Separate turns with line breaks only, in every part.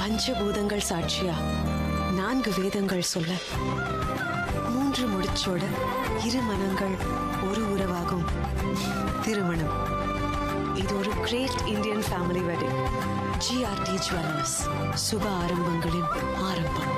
பஞ்சபூதங்கள் சாட்சியா நான்கு வேதங்கள் சொல்ல மூன்று முடிச்சோட இரு மனங்கள் ஒரு உறவாகும் திருமணம் இது ஒரு great Indian family wedding GRT Jewellers சுப ஆரம்பங்களின் ஆரம்பம்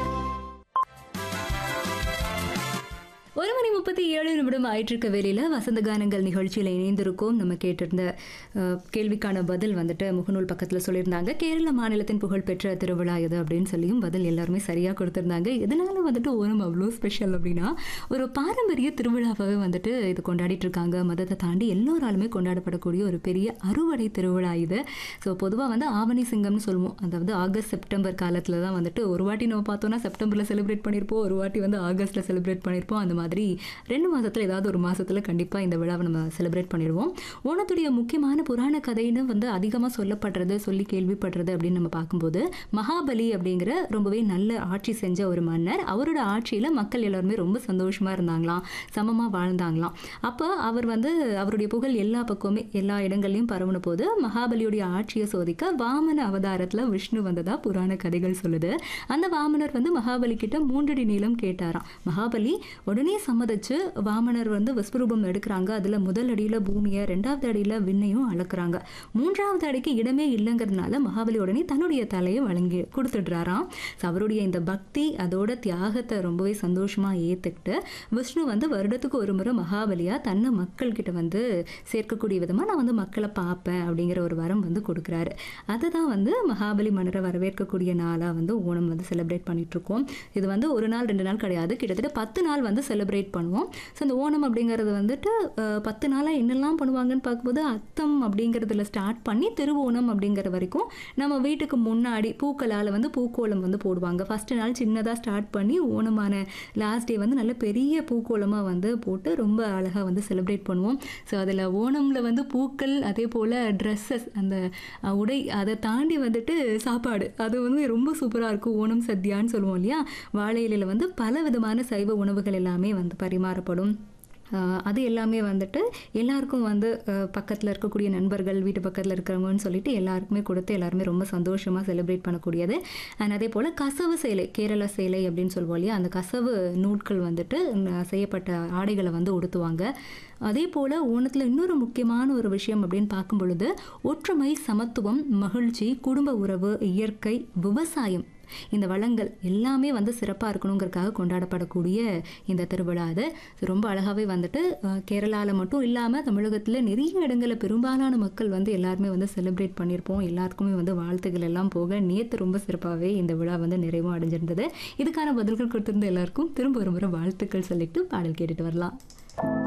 ஒரு மணி முப்பத்தி ஏழு நிமிடம் ஆயிட்டிருக்க வேலையில் வசந்த கானங்கள் நிகழ்ச்சியில் இணைந்திருக்கோம் நம்ம கேட்டிருந்த அஹ், கேள்விக்கான பதில் வந்துட்டு முகநூல் பக்கத்தில் சொல்லியிருந்தாங்க கேரள மாநிலத்தின் புகழ்பெற்ற திருவிழா இது அப்படின்னு சொல்லியும் பதில் எல்லாருமே சரியாக கொடுத்துருந்தாங்க எதனால வந்துட்டு ஓணம் அவ்வளோ ஸ்பெஷல் அப்படின்னா ஒரு பாரம்பரிய திருவிழாவாகவே வந்துட்டு இது கொண்டாடிட்டு இருக்காங்க மதத்தை தாண்டி எல்லோராலுமே கொண்டாடப்படக்கூடிய ஒரு பெரிய அறுவடை திருவிழா இது ஸோ பொதுவாக வந்து ஆவணி சிங்கம்னு சொல்லுவோம் அதாவது ஆகஸ்ட் செப்டம்பர் காலத்தில் தான் வந்துட்டு ஒரு வாட்டி நம்ம பார்த்தோம்னா செப்டம்பரில் செலிப்ரேட் பண்ணியிருப்போம் ஒரு வாட்டி வந்து ஆகஸ்ட்டில் செலிப்ரேட் பண்ணியிருப்போம் அந்த மாதிரி ரெண்டு மாதத்தில் ஏதாவது ஒரு மாதத்தில் கண்டிப்பாக இந்த விழாவை நம்ம செலிப்ரேட் பண்ணிடுவோம் ஓணத்துடைய முக்கியமான புராண கதைன்னு வந்து அதிகமாக சொல்லப்படுறது சொல்லி கேள்விப்படுறது அப்படின்னு நம்ம பார்க்கும்போது மகாபலி அப்படிங்கிற ரொம்பவே நல்ல ஆட்சி செஞ்ச ஒரு மன்னர் அவரோட ஆட்சியில் மக்கள் எல்லாருமே ரொம்ப சந்தோஷமாக இருந்தாங்களாம் சமமாக வாழ்ந்தாங்களாம் அப்போ அவர் வந்து அவருடைய புகழ் எல்லா பக்கமுமே எல்லா இடங்கள்லையும் பரவுன போது மகாபலியுடைய ஆட்சியை சோதிக்க வாமன அவதாரத்தில் விஷ்ணு வந்ததா புராண கதைகள் சொல்லுது அந்த வாமனர் வந்து மகாபலி கிட்ட மூன்றடி நீளம் கேட்டாராம் மகாபலி உடனே சம்மதிச்சு வாமனர் வந்து விஸ்வரூபம் எடுக்கிறாங்க அதில் முதல் அடியில் பூமியை ரெண்டாவது அடியில் விண்ணையும் அளக்குறாங்க மூன்றாவது அடிக்கு இடமே இல்லைங்கிறதுனால மகாபலி உடனே தன்னுடைய தலையை வழங்கி கொடுத்துடுறாராம் So, அவருடைய இந்த பக்தி அதோட தியாகத்தை ரொம்பவே சந்தோஷமாக ஏற்றுக்கிட்டு விஷ்ணு வந்து வருடத்துக்கு ஒரு முறை மகாபலியாக தன்னை மக்கள்கிட்ட வந்து சேர்க்கக்கூடிய விதமாக நான் வந்து மக்களை பார்ப்பேன் அப்படிங்கிற ஒரு வரம் வந்து கொடுக்குறாரு அதுதான் வந்து மகாபலி மன்னரை வரவேற்கக்கூடிய நாளாக வந்து ஓணம் வந்து செலிப்ரேட் பண்ணிட்டு இருக்கோம் இது வந்து ஒரு நாள் ரெண்டு நாள் கிடையாது கிட்டத்தட்ட பத்து நாள் வந்து செலிப்ரேட் பண்ணுவோம் ஸோ இந்த ஓணம் அப்படிங்கிறது வந்துட்டு அஹ், பத்து நாளாக என்னெல்லாம் பண்ணுவாங்கன்னு பார்க்கும்போது அத்தம் அப்படிங்கிறதுல ஸ்டார்ட் பண்ணி திருவோணம் அப்படிங்கிற வரைக்கும் நம்ம வீட்டுக்கு முன்னாடி பூக்களால் வந்து பூக்கோலம் வந்து போடுவாங்க ஃபஸ்ட்டு நாள் சின்னதாக ஸ்டார்ட் பண்ணி ஓணமான லாஸ்ட் டே வந்து நல்ல பெரிய பூக்கோலமாக வந்து போட்டு ரொம்ப அழகாக வந்து செலிப்ரேட் பண்ணுவோம் ஸோ அதில் ஓணமில் வந்து பூக்கள் அதே போல் ட்ரெஸ்ஸஸ் அந்த அஹ், உடை அதை தாண்டி வந்துட்டு சாப்பாடு அது வந்து ரொம்ப சூப்பராக இருக்கும் ஓணம் சத்யான்னு சொல்லுவோம் இல்லையா வாழை இலையில வந்து பல விதமான சைவ உணவுகள் எல்லாமே வந்து பரிமாறப்படும் ஆஹ் அது எல்லாமே வந்துட்டு எல்லாருக்கும் வந்து பக்கத்தில் இருக்கக்கூடிய நண்பர்கள் வீட்டு பக்கத்தில் இருக்கிறவங்கன்னு சொல்லிட்டு எல்லாருக்குமே கொடுத்து எல்லாருமே ரொம்ப சந்தோஷமாக செலிப்ரேட் பண்ணக்கூடியது அண்ட் அதே போல் கசவு சேலை கேரள சேலை அப்படின்னு சொல்லுவோம் இல்லையா அந்த கசவு நூட்கள் வந்துட்டு ந- செய்யப்பட்ட ஆடைகளை வந்து உடுத்துவாங்க அதே போல் ஓணத்தில் இன்னொரு முக்கியமான ஒரு விஷயம் அப்படின்னு பார்க்கும் பொழுது ஒற்றுமை சமத்துவம் மகிழ்ச்சி குடும்ப உறவு இயற்கை விவசாயம் இந்த வளங்கள் எல்லாமே வந்து சிறப்பாக இருக்கணுங்கிறதுக்காக கொண்டாடப்படக்கூடிய இந்த திருவிழா அது இது ரொம்ப அழகாகவே வந்துட்டு கேரளாவில் மட்டும் இல்லாமல் தமிழகத்தில் நிறைய இடங்களில் பெரும்பாலான மக்கள் வந்து எல்லாருமே வந்து செலிப்ரேட் பண்ணியிருப்போம் எல்லாருக்குமே வந்து வாழ்த்துக்கள் எல்லாம் போக நேற்று ரொம்ப சிறப்பாகவே இந்த விழா வந்து நிறைவும் அடைஞ்சிருந்தது இதுக்கான பதில்கள் கொடுத்திருந்த எல்லாருக்கும் திரும்ப ஒரு முறை வாழ்த்துக்கள் சொல்லிட்டு பாடல் கேட்டுட்டு வரலாம்